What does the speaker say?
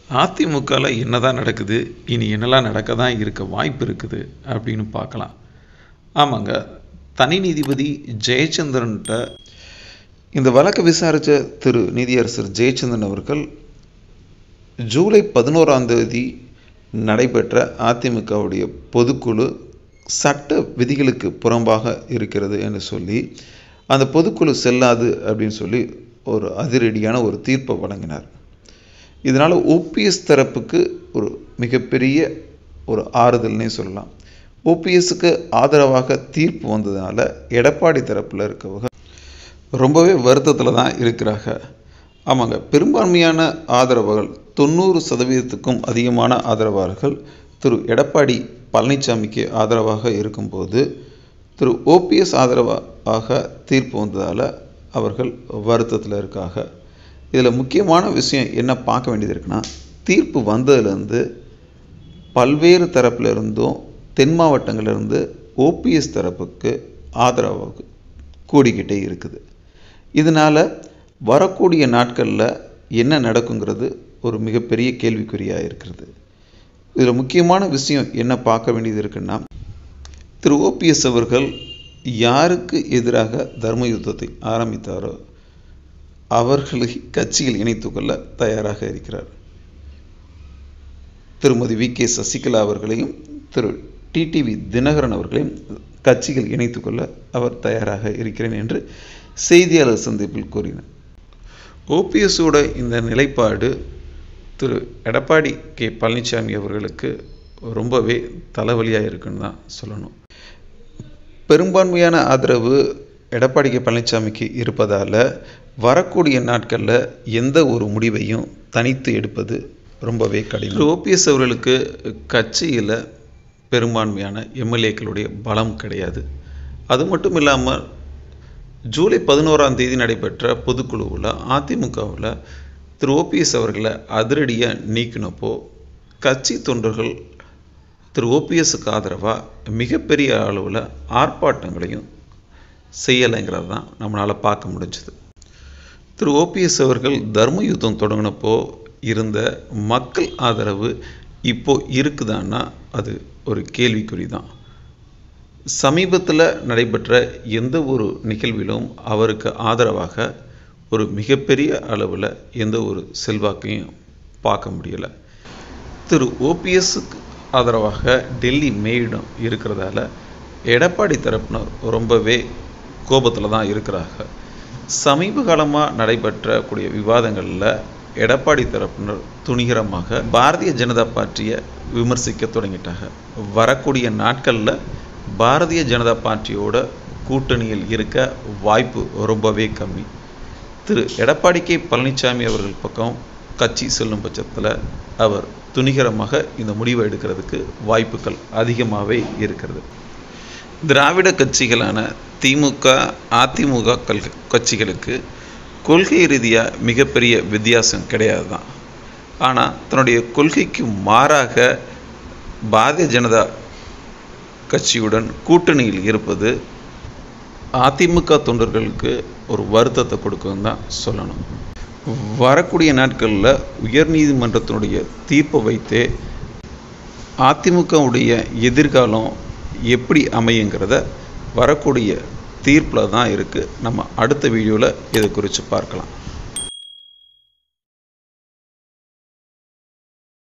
அதிமுகவில் என்னதான் நடக்குது இனி என்னெல்லாம் நடக்க தான் இருக்க வாய்ப்பு இருக்குது அப்படின்னு பார்க்கலாம் ஆமாங்க தனி நீதிபதி ஜெயச்சந்திரன்கிட்ட இந்த வழக்கை விசாரித்த திரு நீதியரசர் ஜெயச்சந்திரன் அவர்கள் ஜூலை பதினோராம் தேதி நடைபெற்ற அதிமுகவுடைய பொதுக்குழு சட்ட விதிகளுக்கு புறம்பாக இருக்கிறது என்று சொல்லி அந்த பொதுக்குழு செல்லாது அப்படின்னு சொல்லி ஒரு அதிரடியான ஒரு தீர்ப்பை வழங்கினார் இதனால் ஓபிஎஸ் தரப்புக்கு ஒரு மிகப்பெரிய ஒரு ஆறுதல்னே சொல்லலாம் ஓபிஎஸ்க்கு ஆதரவாக தீர்ப்பு வந்ததுனால எடப்பாடி தரப்பில் இருக்கவங்க ரொம்பவே வருத்தத்தில் தான் இருக்கிறாங்க ஆமாங்க பெரும்பான்மையான ஆதரவுகள் தொண்ணூறு சதவீதத்துக்கும் அதிகமான ஆதரவாளர்கள் திரு எடப்பாடி பழனிசாமிக்கு ஆதரவாக இருக்கும்போது திரு ஓபிஎஸ் ஆதரவாக தீர்ப்பு வந்ததால் அவர்கள் வருத்தத்தில் இருக்காங்க இதில் முக்கியமான விஷயம் என்ன பார்க்க வேண்டியது இருக்குன்னா தீர்ப்பு வந்ததுலேருந்து பல்வேறு தரப்புல இருந்தும் தென் மாவட்டங்கள்லேருந்து ஓபிஎஸ் தரப்புக்கு ஆதரவாக கூடிக்கிட்டே இருக்குது இதனால் வரக்கூடிய நாட்களில் என்ன நடக்குங்கிறது ஒரு மிகப்பெரிய கேள்விக்குறியாக இருக்கிறது இதில் முக்கியமான விஷயம் என்ன பார்க்க வேண்டியது இருக்குன்னா திரு ஓபிஎஸ் அவர்கள் யாருக்கு எதிராக தர்ம யுத்தத்தை ஆரம்பித்தாரோ அவர்களை கட்சியில் இணைத்துக்கொள்ள தயாராக இருக்கிறார் திருமதி வி கே சசிகலா அவர்களையும் திரு டிடிவி தினகரன் அவர்களையும் கட்சியில் இணைத்துக்கொள்ள அவர் தயாராக இருக்கிறேன் என்று செய்தியாளர் சந்திப்பில் கூறினார் ஓபிஎஸோட இந்த நிலைப்பாடு திரு எடப்பாடி கே பழனிசாமி அவர்களுக்கு ரொம்பவே தலைவலியாக இருக்குன்னு தான் சொல்லணும் பெரும்பான்மையான ஆதரவு எடப்பாடி கே பழனிசாமிக்கு இருப்பதால் வரக்கூடிய நாட்களில் எந்த ஒரு முடிவையும் தனித்து எடுப்பது ரொம்பவே கடினம் ஓபிஎஸ் அவர்களுக்கு கட்சியில் பெரும்பான்மையான எம்எல்ஏக்களுடைய பலம் கிடையாது அது மட்டும் இல்லாமல் ஜூலை பதினோராம் தேதி நடைபெற்ற பொதுக்குழுவில் அதிமுகவில் திரு ஓபிஎஸ் அவர்களை அதிரடியாக நீக்கினப்போ கட்சி தொண்டர்கள் திரு ஓபிஎஸ்க்கு ஆதரவாக மிகப்பெரிய அளவில் ஆர்ப்பாட்டங்களையும் செய்யலைங்கிறது தான் நம்மளால் பார்க்க முடிஞ்சது திரு ஓபிஎஸ் அவர்கள் தர்ம யுத்தம் தொடங்கினப்போ இருந்த மக்கள் ஆதரவு இப்போ இருக்குதான்னா அது ஒரு கேள்விக்குறி தான் சமீபத்தில் நடைபெற்ற எந்த ஒரு நிகழ்விலும் அவருக்கு ஆதரவாக ஒரு மிகப்பெரிய அளவில் எந்த ஒரு செல்வாக்கையும் பார்க்க முடியலை திரு ஓபிஎஸ்க்கு ஆதரவாக டெல்லி மேயிடம் இருக்கிறதால எடப்பாடி தரப்பினர் ரொம்பவே கோபத்தில் தான் இருக்கிறாங்க சமீப காலமாக நடைபெற்றக்கூடிய விவாதங்களில் எடப்பாடி தரப்பினர் துணிகரமாக பாரதிய ஜனதா பார்ட்டியை விமர்சிக்க தொடங்கிட்டாங்க வரக்கூடிய நாட்களில் பாரதிய ஜனதா பார்ட்டியோட கூட்டணியில் இருக்க வாய்ப்பு ரொம்பவே கம்மி திரு எடப்பாடி கே பழனிசாமி அவர்கள் பக்கம் கட்சி செல்லும் பட்சத்தில் அவர் துணிகரமாக இந்த முடிவை எடுக்கிறதுக்கு வாய்ப்புகள் அதிகமாகவே இருக்கிறது திராவிட கட்சிகளான திமுக அதிமுக கல் கட்சிகளுக்கு கொள்கை ரீதியாக மிகப்பெரிய வித்தியாசம் கிடையாது தான் ஆனால் தன்னுடைய கொள்கைக்கு மாறாக பாரதிய ஜனதா கட்சியுடன் கூட்டணியில் இருப்பது அதிமுக தொண்டர்களுக்கு ஒரு வருத்தத்தை கொடுக்கும் தான் சொல்லணும் வரக்கூடிய நாட்களில் உயர்நீதிமன்றத்தினுடைய தீர்ப்பை வைத்தே அதிமுகவுடைய எதிர்காலம் எப்படி அமையுங்கிறத வரக்கூடிய தீர்ப்பில் தான் இருக்குது நம்ம அடுத்த வீடியோவில் இதை குறித்து பார்க்கலாம்